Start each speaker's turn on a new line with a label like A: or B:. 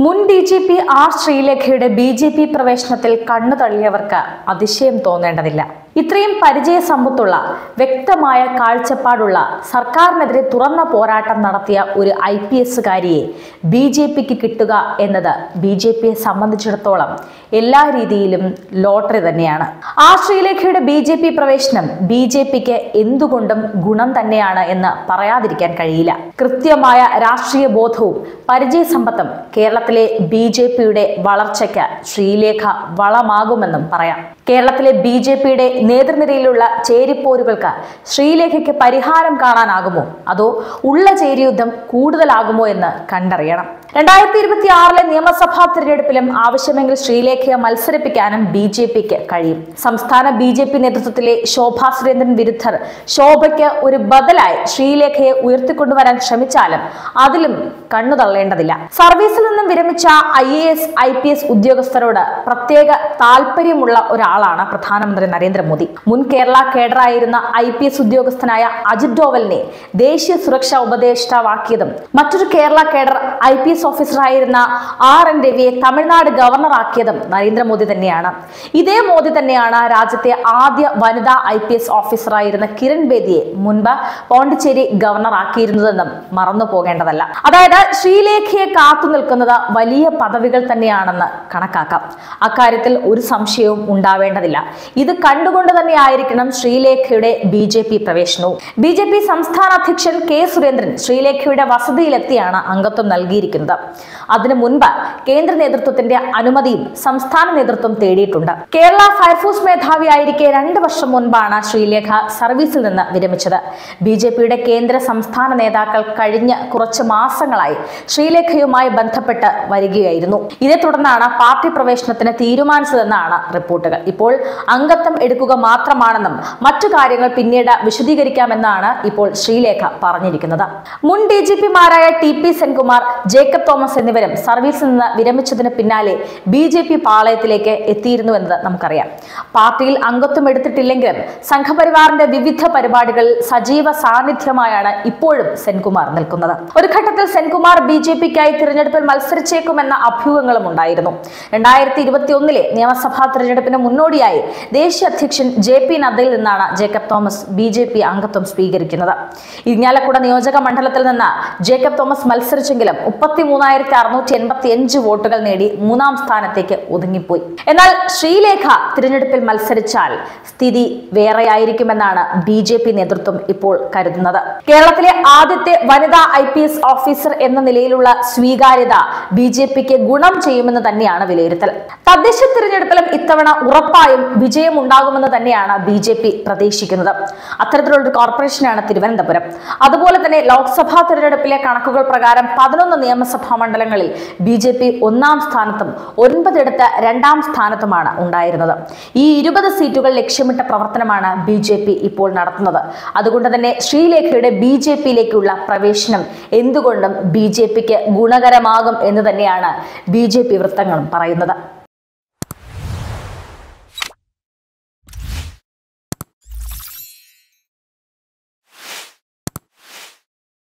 A: മുൻ D G P R ശ്രീലേഖയുടെ B J P പ്രവേശനത്തിൽ കണ്ണു തള്ളിയവർക്ക് അതിശയം തോന്നേണ്ടതില്ല ഇത്രയും പരിചയ സമ്പത്തുള്ള വ്യക്തമായ കാഴ്ചപ്പാടുള്ള സർക്കാരിനെതിരെ തുറന്ന പോരാട്ടം നടത്തിയ ഒരു ഐ പി എസുകാരിയെ ബി ജെ പിക്ക് കിട്ടുക എന്നത് ബി ജെ പിയെ സംബന്ധിച്ചിടത്തോളം എല്ലാ രീതിയിലും ലോട്ടറി തന്നെയാണ് ആർ ശ്രീലേഖയുടെ ബി ജെ പി പ്രവേശനം ബി ജെ പിക്ക് എന്തുകൊണ്ടും ഗുണം തന്നെയാണ് എന്ന് പറയാതിരിക്കാൻ കഴിയില്ല കൃത്യമായ രാഷ്ട്രീയ ബോധവും പരിചയസമ്പത്തും കേരളത്തിലെ ബി ജെ പിയുടെ വളർച്ചയ്ക്ക് ശ്രീലേഖ വളമാകുമെന്നും പറയാം കേരളത്തിലെ ബി ജെ പിയുടെ നേതൃനിരയിലുള്ള ചേരിപ്പോരുകൾക്ക് ശ്രീലേഖയ്ക്ക് പരിഹാരം കാണാനാകുമോ അതോ ഉള്ള ചേരിയുദ്ധം കൂടുതലാകുമോ എന്ന് കണ്ടറിയണം രണ്ടായിരത്തി ഇരുപത്തി ആറിലെ നിയമസഭാ തിരഞ്ഞെടുപ്പിലും ആവശ്യമെങ്കിൽ ശ്രീലേഖയെ മത്സരിപ്പിക്കാനും ബി ജെ പിക്ക് കഴിയും സംസ്ഥാന ബി ജെ പി നേതൃത്വത്തിലെ ശോഭാ സുരേന്ദ്രൻ വിരുദ്ധർ ശോഭയ്ക്ക് ഒരു ബദലായി ശ്രീലേഖയെ ഉയർത്തിക്കൊണ്ടുവരാൻ ശ്രമിച്ചാലും അതിലും കണ്ണു തള്ളേണ്ടതില്ല സർവീസിൽ നിന്നും വിരമിച്ച I A S I P S ഉദ്യോഗസ്ഥരോട് പ്രത്യേക താല്പര്യമുള്ള ഒരാളാണ് പ്രധാനമന്ത്രി നരേന്ദ്രമോദി മുൻ കേരള കേഡറായിരുന്ന ഐ പി എസ് ഉദ്യോഗസ്ഥനായ അജിത് ഡോവലിനെ ദേശീയ സുരക്ഷാ ഉപദേഷ്ടാവാക്കിയതും മറ്റൊരു Kerala cadre I P S ഓഫീസറായിരുന്ന ആർ എൻ രവിയെ തമിഴ്നാട് ഗവർണറാക്കിയതും നരേന്ദ്രമോദി തന്നെയാണ് ഇതേ മോദി തന്നെയാണ് രാജ്യത്തെ ആദ്യ വനിതാ ഐ പി എസ് ഓഫീസറായിരുന്ന കിരൺ ബേദിയെ മുൻപ് പോണ്ടിച്ചേരി ഗവർണറാക്കിയിരുന്നതെന്നും മറന്നു പോകേണ്ടതല്ല അതായത് ശ്രീലേഖയെ കാത്തു നിൽക്കുന്നത് വലിയ പദവികൾ തന്നെയാണെന്ന് കണക്കാക്കാം അക്കാര്യത്തിൽ ഒരു സംശയവും ഉണ്ടാവേണ്ടതില്ല ഇത് കണ്ടുകൊണ്ട് തന്നെ ആയിരിക്കണം ശ്രീലേഖയുടെ ബി ജെ പി പ്രവേശനവും ബി ജെ പി സംസ്ഥാന അധ്യക്ഷൻ കെ സുരേന്ദ്രൻ ശ്രീലേഖയുടെ വസതിയിലെത്തിയാണ് അംഗത്വം നൽകിയിരിക്കുന്നത് അതിനു മുൻപ് കേന്ദ്ര നേതൃത്വത്തിന്റെ അനുമതിയും സംസ്ഥാന നേതൃത്വം തേടിയിട്ടുണ്ട് കേരള ഫയർഫോഴ്സ് മേധാവിയായിരിക്കെ രണ്ട് വർഷം മുൻപാണ് ശ്രീലേഖ സർവീസിൽ നിന്ന് വിരമിച്ചത് ബി ജെ പിയുടെ കേന്ദ്ര സംസ്ഥാന നേതാക്കൾ കഴിഞ്ഞ കുറച്ച് മാസങ്ങളായി ശ്രീലേഖയുമായി ബന്ധപ്പെട്ട് വരികയായിരുന്നു ഇതേ തുടർന്നാണ് പാർട്ടി പ്രവേശനത്തിന് തീരുമാനിച്ചതെന്നാണ് റിപ്പോർട്ടുകൾ ഇപ്പോൾ അംഗത്വം എടുക്കുക മാത്രമാണെന്നും മറ്റു കാര്യങ്ങൾ പിന്നീട് വിശദീകരിക്കാമെന്നാണ് ഇപ്പോൾ ശ്രീലേഖ പറഞ്ഞിരിക്കുന്നത് മുൻ ഡി ജി പിമാരായ ടി പി സെൻകുമാർ ജേക്കബ് തോമസ് എന്നിവരും സർവീസിൽ നിന്ന് വിരമിച്ചതിന് പിന്നാലെ ബി ജെ പി പാളയത്തിലേക്ക് എത്തിയിരുന്നു എന്നത് നമുക്കറിയാം പാർട്ടിയിൽ അംഗത്വം എടുത്തിട്ടില്ലെങ്കിലും സംഘപരിവാറിന്റെ വിവിധ പരിപാടികളിൽ സജീവ സാന്നിധ്യമായാണ് ഇപ്പോഴും സെൻകുമാർ നിൽക്കുന്നത് ഒരു ഘട്ടത്തിൽ സെൻകുമാർ ബി ജെ പിക്കായി തിരഞ്ഞെടുപ്പിൽ മത്സരിച്ചേക്കുമെന്ന അഭ്യൂഹങ്ങളും ഉണ്ടായിരുന്നു രണ്ടായിരത്തി ഇരുപത്തി ഒന്നിലെ നിയമസഭാ തിരഞ്ഞെടുപ്പിന് മുന്നോടിയായി ദേശീയ അധ്യക്ഷൻ ജെ പി നദ്ദയിൽ നിന്നാണ് Jacob Thomas B J P അംഗത്വം സ്വീകരിക്കുന്നത് ഇരിങ്ങാലക്കുട നിയോജക മണ്ഡലത്തിൽ നിന്ന് ജേക്കബ് തോമസ് മത്സരിച്ചെങ്കിലും മുപ്പത്തി മൂന്നായിരത്തി അറുന്നൂറ്റി എൺപത്തി അഞ്ച് വോട്ടുകൾ നേടി മൂന്നാം സ്ഥാനത്തേക്ക് ഒതുങ്ങിപ്പോയി എന്നാൽ ശ്രീലേഖ തിരഞ്ഞെടുപ്പിൽ മത്സരിച്ചാൽ സ്ഥിതി വേറെയായിരിക്കുമെന്നാണ് ബി ജെ പി നേതൃത്വം ഇപ്പോൾ കരുതുന്നത് കേരളത്തിലെ ആദ്യത്തെ വനിതാ ഐ പി എസ് ഓഫീസർ എന്ന നിലയിലുള്ള സ്വീകാര്യത ബി ജെ പിക്ക് ഗുണം ചെയ്യുമെന്ന് തന്നെയാണ് വിലയിരുത്തൽ തദ്ദേശ തിരഞ്ഞെടുപ്പിലും ഇത്തവണ ഉറപ്പായും വിജയം ഉണ്ടാകുമെന്ന് തന്നെയാണ് ബി ജെ പി പ്രതീക്ഷിക്കുന്നത് അത്തരത്തിലുള്ള ഒരു കോർപ്പറേഷനാണ് തിരുവനന്തപുരം അതുപോലെ തന്നെ ലോക്സഭാ തിരഞ്ഞെടുപ്പിലെ കണക്കുകൾ പ്രകാരം പതിനൊന്ന് നിയമസഭാ മണ്ഡലങ്ങളിൽ ബി ജെ പി ഒന്നാം സ്ഥാനത്തും ഒൻപതിടത്ത് രണ്ടാം സ്ഥാനത്തുമാണ് ഉണ്ടായിരുന്നത് ഈ ഇരുപത് സീറ്റുകൾ ലക്ഷ്യമിട്ട പ്രവർത്തനമാണ് ബി ജെ പി ഇപ്പോൾ നടത്തുന്നത് അതുകൊണ്ട് തന്നെ ശ്രീലേഖയുടെ ബി ജെ പിയിലേക്കുള്ള പ്രവേശനം എന്തുകൊണ്ടും ബി ജെ പിക്ക് ഗുണകരമാകും എന്ന് തന്നെയാണ് ബി ജെ പി വൃത്തങ്ങളും പറയുന്നത്